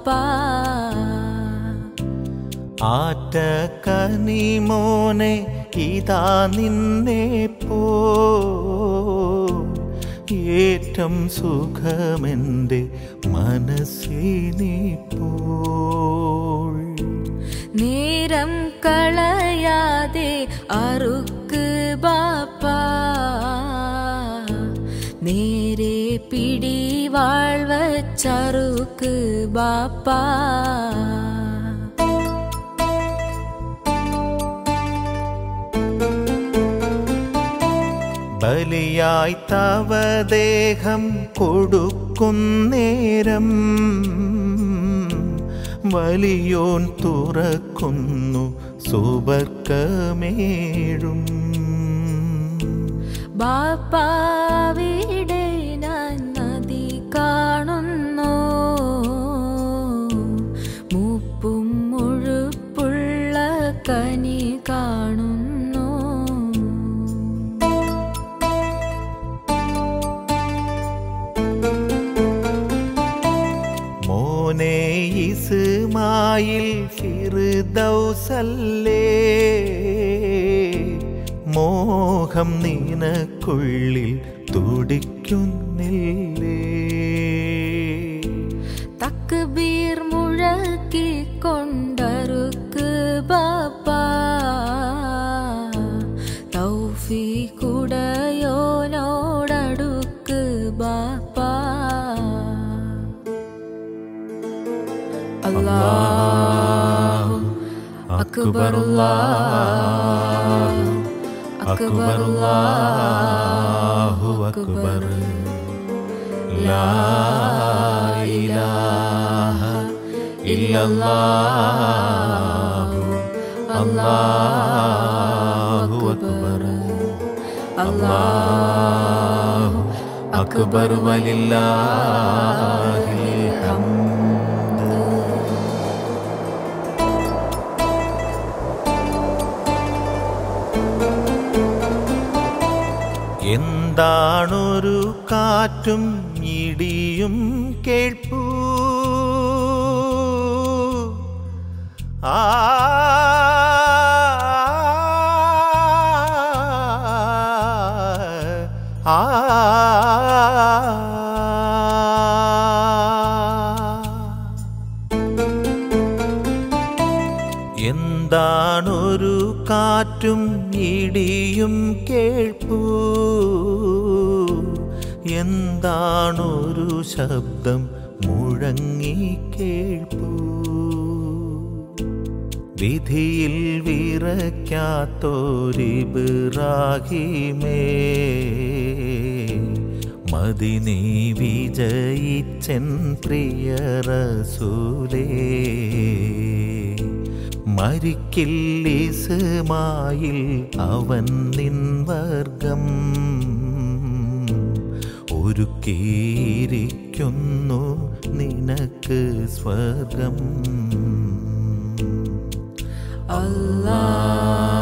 ബാപ്പാ ആറ്റ കനിമോനെ ഇതാ നിന്നെ പോ ഏറ്റം സുഖമെൻ്റെ മനസ്സിനിപ്പോൾ നേരം കളയാതെ അറുക്ക് ബാപ്പാ നേരെ പിടിവാൾ വച്ചറുക്ക് ബാപ്പാ ബലിയായി തവ ദേഹം കൊടുക്കുന്നേരം വലിയോൻ തുറക്കുന്നു സുബർക്കമേഴും ബാപ്പാവിടെ ഞാൻ നദി കാണുന്നു മൂപ്പും മുഴുപ്പുള്ള കനി കാണുന്നു മോനെ ഇസ്മായിൽ ഫിർദൗസല്ലേ മോഹം നിനക്കുള്ളിൽ തുടിക്കുന്നില്ലേ തക്ബീർ മുഴക്കി കൊണ്ടറുക്ക് ബാപ്പാ തൗഫി കുടയോനോടടുക്ക് ബാപ്പാ അല്ലാഹു അക്ബർ അല്ലാഹു അക്ബർ അല്ലാഹു അക്ബർ ലാ ഇലാഹ ഇല്ലല്ലാഹു അല്ലാഹു അക്ബർ അല്ലാഹു അക്ബർ വലില്ലാഹിൽ ഹംദ് എന്താണൊരു കാറ്റും ഇടിയും കേൾപ്പൂ ആ ആ എന്താണൊരു കാറ്റും ഇടിയും കേൾപ്പൂ എന്താണൊരു ശബ്ദം മുഴങ്ങി കേൾപ്പൂ വിധിയിൽ വിറയ്ക്കാത്തോരിബിറാഹിമേ മദിനി വിജയിച്ചൻ പ്രിയ റസൂലേ മരിക്കില്ലിസുമായിൽ അവൻ നിൻ വർഗം ഒരുക്കിയിരിക്കുന്നു നിനക്ക് സ്വർഗം അല്ലാഹു